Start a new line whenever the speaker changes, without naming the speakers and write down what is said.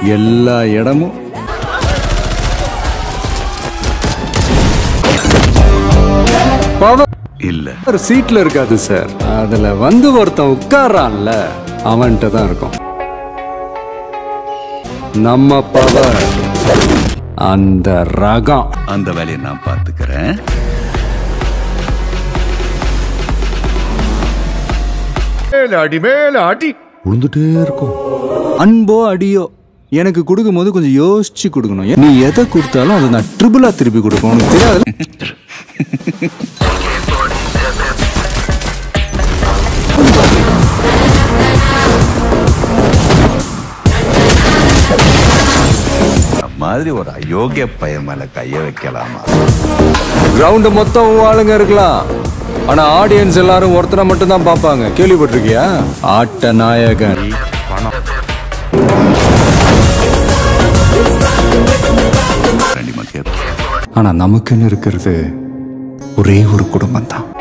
எல்லா இடமும் பவர்
இல்ல
ஒரு சீட்ல இருக்காது சார் அதுல வந்து ஒருத்தன் உட்கார்றான்ல அவன்கிட்ட தான் இருக்கும் நம்ம பவர் அந்த ரகம்
அந்த வேலையை நான் பார்த்துக்கிறேன்
மேல அடி மேல அடி
உழுந்துட்டே இருக்கும் அன்போ அடியோ எனக்கு கொடுக்கும்போது கொஞ்சம் யோசிச்சு கொடுக்கணும் நீ எதை கொடுத்தாலும் அதை நான் ட்ரிபிளா திருப்பி கொடுக்கணும் உனக்கு தெரியாது
மாதிரி ஒரு அயோக்கிய பையன் மேல கைய வைக்கலாமா
கிரவுண்ட் மொத்தம் உன் ஆளுங்க இருக்கலாம் ஆனா ஆடியன்ஸ் எல்லாரும் ஒருத்தரை மட்டும் தான் பார்ப்பாங்க கேள்விப்பட்டிருக்கியா ஆட்ட நாயகன்
ரெண்டு கேட்போம்
ஆனா நமக்குன்னு இருக்கிறது ஒரே ஒரு குடும்பம் தான்